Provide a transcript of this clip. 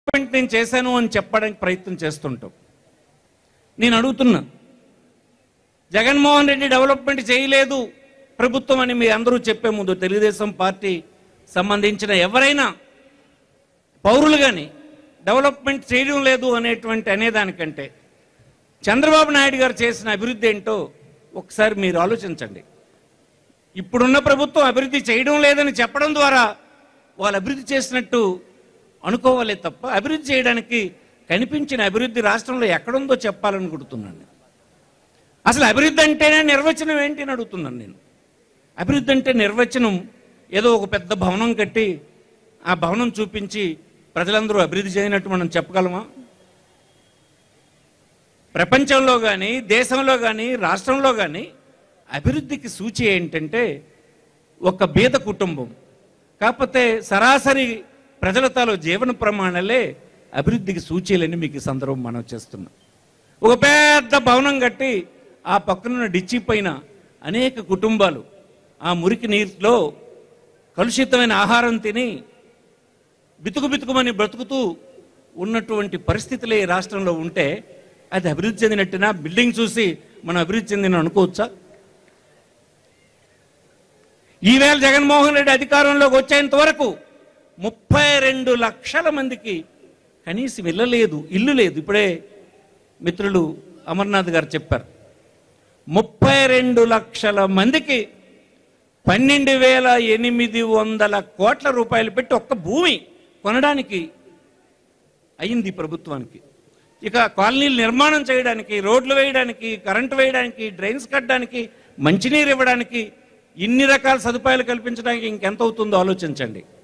development నేను చేశాను అని చెప్పడానికి ప్రయత్నం చేస్తుంటాం నేను అడుగుతున్నా జగన్మోహన్ రెడ్డి డెవలప్మెంట్ చేయలేదు ప్రభుత్వం అని మీ అందరూ చెప్పే ముందు తెలుగుదేశం పార్టీ సంబంధించిన ఎవరైనా పౌరులు కానీ డెవలప్మెంట్ చేయడం లేదు అనేటువంటి అనేదానికంటే చంద్రబాబు నాయుడు గారు చేసిన అభివృద్ధి ఏంటో ఒకసారి మీరు ఆలోచించండి ఇప్పుడున్న ప్రభుత్వం అభివృద్ధి చేయడం లేదని చెప్పడం ద్వారా వాళ్ళు అభివృద్ధి చేసినట్టు అనుకోవాలే తప్ప అభివృద్ధి చేయడానికి కనిపించిన అభివృద్ధి రాష్ట్రంలో ఎక్కడుందో చెప్పాలనుకుంటున్నాను అసలు అభివృద్ధి అంటేనే నిర్వచనం ఏంటి అని అడుగుతున్నాను నేను అభివృద్ధి అంటే నిర్వచనం ఏదో ఒక పెద్ద భవనం కట్టి ఆ భవనం చూపించి ప్రజలందరూ అభివృద్ధి చేయనట్టు మనం చెప్పగలమా ప్రపంచంలో కానీ దేశంలో కానీ రాష్ట్రంలో కానీ అభివృద్ధికి సూచి ఏంటంటే ఒక బీద కుటుంబం కాకపోతే సరాసరి ప్రజల తాలూ జీవన ప్రమాణాలే అభివృద్ధికి సూచీలని మీకు ఈ సందర్భం మనం చేస్తున్నాం ఒక పెద్ద భవనం కట్టి ఆ పక్కనున్న డిచ్చి పైన అనేక కుటుంబాలు ఆ మురికి నీటిలో కలుషితమైన ఆహారం తిని బితుకు బితుకుమని బ్రతుకుతూ ఉన్నటువంటి పరిస్థితులే ఈ రాష్ట్రంలో ఉంటే అది అభివృద్ధి చెందినట్టునా బిల్డింగ్ చూసి మనం అభివృద్ధి చెందిన అనుకోవచ్చా ఈవేళ జగన్మోహన్ రెడ్డి అధికారంలోకి వచ్చేంత వరకు ముప్పై రెండు లక్షల మందికి కనీసం ఇల్లు లేదు ఇల్లు లేదు ఇప్పుడే మిత్రులు అమర్నాథ్ గారు చెప్పారు ముప్పై రెండు లక్షల మందికి పన్నెండు వేల ఎనిమిది వందల కోట్ల రూపాయలు పెట్టి ఒక్క భూమి కొనడానికి అయింది ఈ ప్రభుత్వానికి ఇక కాలనీలు నిర్మాణం చేయడానికి రోడ్లు వేయడానికి కరెంటు వేయడానికి డ్రైన్స్ కట్టడానికి మంచినీరు ఇవ్వడానికి ఇన్ని రకాల సదుపాయాలు కల్పించడానికి ఇంకెంత అవుతుందో ఆలోచించండి